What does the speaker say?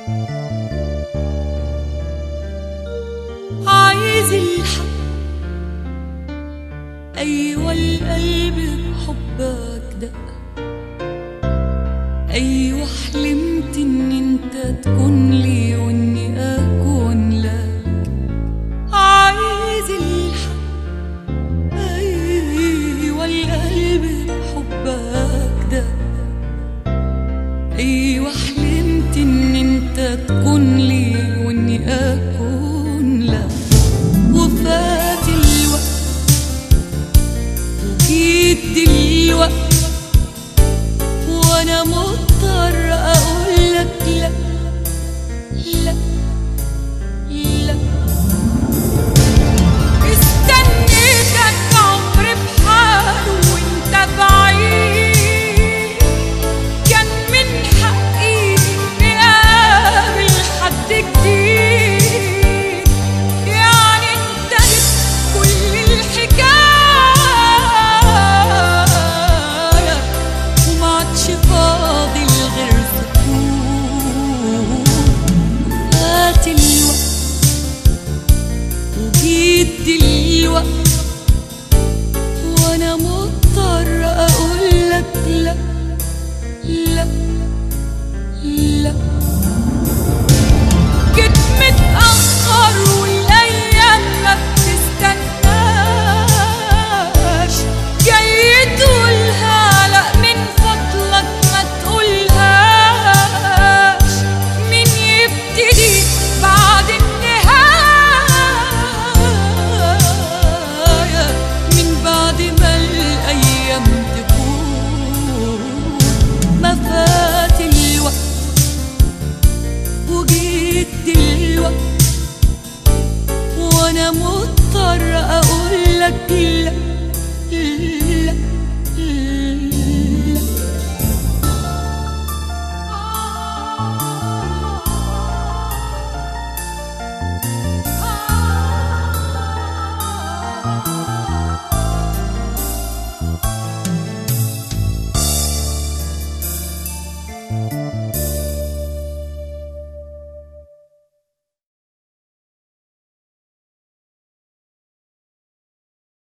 عايز الحق أيوة القلب بحبك دق أيوة حلمت إن أنت تكون لي وإني أكون لك عايز الحق أيوة القلب بحبك دق أيوة حلمت إن أنت تكون لي وإني أكون لك وفات الوقت وجيت دلوقت وأنا مضطر أقول لك لأ لأ لأ استنيتك عمري بحاله وانت بعيد كان من حقي اني اقابل حد جديد يعني انتهت كل الحكايه وما عادش فاضل غير سكوت فات الوقت وجيت دلوقت وانا مضطر اقول لك لا لا لا جيت متأخر والايام ما بتستناش جاي تقولها لا من فضلك ما تقولهاش مين يبتدي بعد النهاية من بعد ما الأيام تكون ما فات الوقت وجيت دلوقت وانا مضطر اقول لك لا